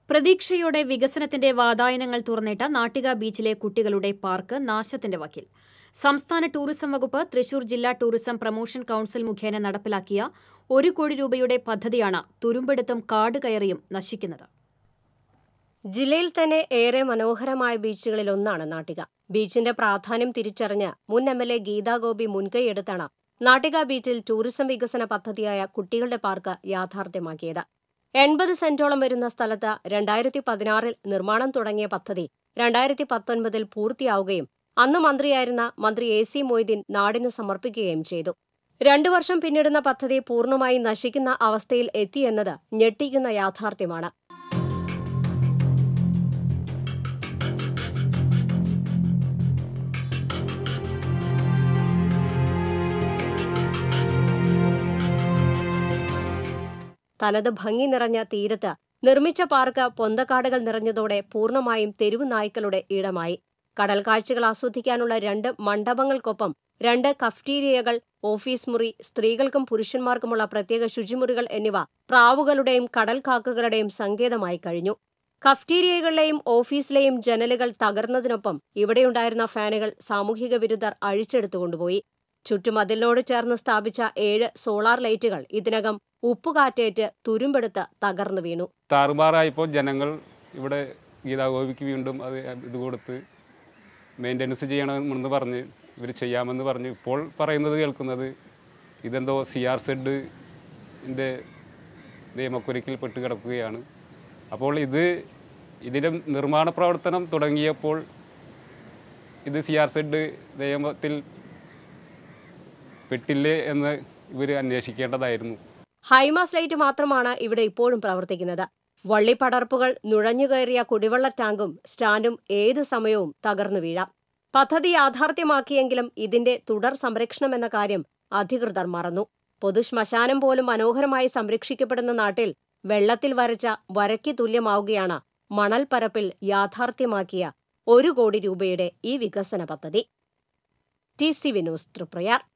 പ്രതീക്ഷയോടെ വികസനത്തിന്റെ വാതായനങ്ങൾ തുറന്നിട്ട നാട്ടിക ബീച്ചിലെ കുട്ടികളുടെ പാർക്ക് നാശത്തിന്റെ വക്കിൽ സംസ്ഥാന ടൂറിസം വകുപ്പ് തൃശൂർ ജില്ലാ ടൂറിസം പ്രൊമോഷൻ കൌൺസിൽ മുഖേന നടപ്പിലാക്കിയ ഒരു കോടി രൂപയുടെ പദ്ധതിയാണ് തുരുമ്പെടുത്തും കാട് കയറിയും നശിക്കുന്നത് ജില്ലയിൽ തന്നെ ഏറെ മനോഹരമായ ബീച്ചുകളിൽ ഒന്നാണ് നാട്ടിക ബീച്ചിന്റെ പ്രാധാന്യം തിരിച്ചറിഞ്ഞ് മുൻ M L A Geetha Gopi മുൻകൈയെടുത്താണ് Nattika ബീച്ചിൽ ടൂറിസം വികസന പദ്ധതിയായ കുട്ടികളുടെ പാർക്ക് യാഥാർത്ഥ്യമാക്കിയത് എൺപത് സെന്റോളം വരുന്ന സ്ഥലത്ത് രണ്ടായിരത്തി പതിനാറിൽ നിർമ്മാണം തുടങ്ങിയ പദ്ധതി രണ്ടായിരത്തി പത്തൊൻപതിൽ പൂർത്തിയാവുകയും അന്ന് മന്ത്രിയായിരുന്ന മന്ത്രി എ സി മൊയ്തീൻ നാടിന് സമർപ്പിക്കുകയും ചെയ്തു രണ്ടു വർഷം പിന്നിടുന്ന പദ്ധതി പൂർണ്ണമായി നശിക്കുന്ന അവസ്ഥയിൽ എത്തിയെന്നത് ഞെട്ടിക്കുന്ന യാഥാർത്ഥ്യമാണ് തനത് ഭംഗി നിറഞ്ഞ തീരത്ത് നിർമ്മിച്ച പാർക്ക് പൊന്തക്കാടുകൾ നിറഞ്ഞതോടെ പൂർണ്ണമായും തെരുവ് നായ്ക്കളുടെ ഇടമായി കടൽ കാഴ്ചകൾ ആസ്വദിക്കാനുള്ള രണ്ട് മണ്ഡപങ്ങൾക്കൊപ്പം രണ്ട് കഫ്റ്റീരിയകൾ ഓഫീസ് മുറി സ്ത്രീകൾക്കും പുരുഷന്മാർക്കുമുള്ള പ്രത്യേക ശുചിമുറികൾ എന്നിവ പ്രാവുകളുടെയും കടൽ കാക്കകളുടെയും സങ്കേതമായി കഴിഞ്ഞു കഫ്റ്റീരിയകളിലെയും ഓഫീസിലെയും ജനലുകൾ തകർന്നതിനൊപ്പം ഇവിടെയുണ്ടായിരുന്ന ഫാനുകൾ സാമൂഹിക വിരുദ്ധർ അഴിച്ചെടുത്തുകൊണ്ടുപോയി ചുറ്റുമതിലിനോട് ചേർന്ന് സ്ഥാപിച്ച ഏഴ് സോളാർ ലൈറ്റുകൾ ഇതിനകം ഉപ്പുകാറ്റേറ്റ് തുരുമ്പെടുത്ത് തകർന്നു വീണു താറുമാറായപ്പോൾ ജനങ്ങൾ ഇവിടെ ഗീതാഗോപിക്ക് വീണ്ടും അത് ഇത് കൊടുത്ത് മെയിൻ്റനൻസ് ചെയ്യണമെന്ന് പറഞ്ഞ് ഇവർ ചെയ്യാമെന്ന് പറഞ്ഞ് ഇപ്പോൾ പറയുന്നത് കേൾക്കുന്നത് ഇതെന്തോ സി ആർ സെഡിൻ്റെ നിയമക്കുരുക്കിൽ പെട്ട് കിടക്കുകയാണ് അപ്പോൾ ഇത് ഇതിൻ്റെ നിർമ്മാണ പ്രവർത്തനം തുടങ്ങിയപ്പോൾ ഇത് സി ആർ സെഡ് നിയമത്തിൽ പെട്ടില്ലേ എന്ന് ഇവർ അന്വേഷിക്കേണ്ടതായിരുന്നു ഹൈമാസ് ലൈറ്റ് മാത്രമാണ് ഇവിടെ ഇപ്പോഴും പ്രവർത്തിക്കുന്നത് വള്ളിപ്പടർപ്പുകൾ നുഴഞ്ഞുകയറിയ കുടിവെള്ള ടാങ്കും സ്റ്റാൻഡും ഏത് സമയവും തകർന്നു വീഴാം പദ്ധതി യാഥാർത്ഥ്യമാക്കിയെങ്കിലും ഇതിന്റെ തുടർ സംരക്ഷണം എന്ന കാര്യം അധികൃതർ മറന്നു പൊതുശ്മശാനം പോലും മനോഹരമായി സംരക്ഷിക്കപ്പെടുന്ന നാട്ടിൽ വെള്ളത്തിൽ വരച്ച വരയ്ക്ക് തുല്യമാവുകയാണ് മണൽപ്പരപ്പിൽ യാഥാർത്ഥ്യമാക്കിയ ഒരു കോടി രൂപയുടെ ഈ വികസന പദ്ധതി ടി സി വിനോസ് തൃപ്രയാർ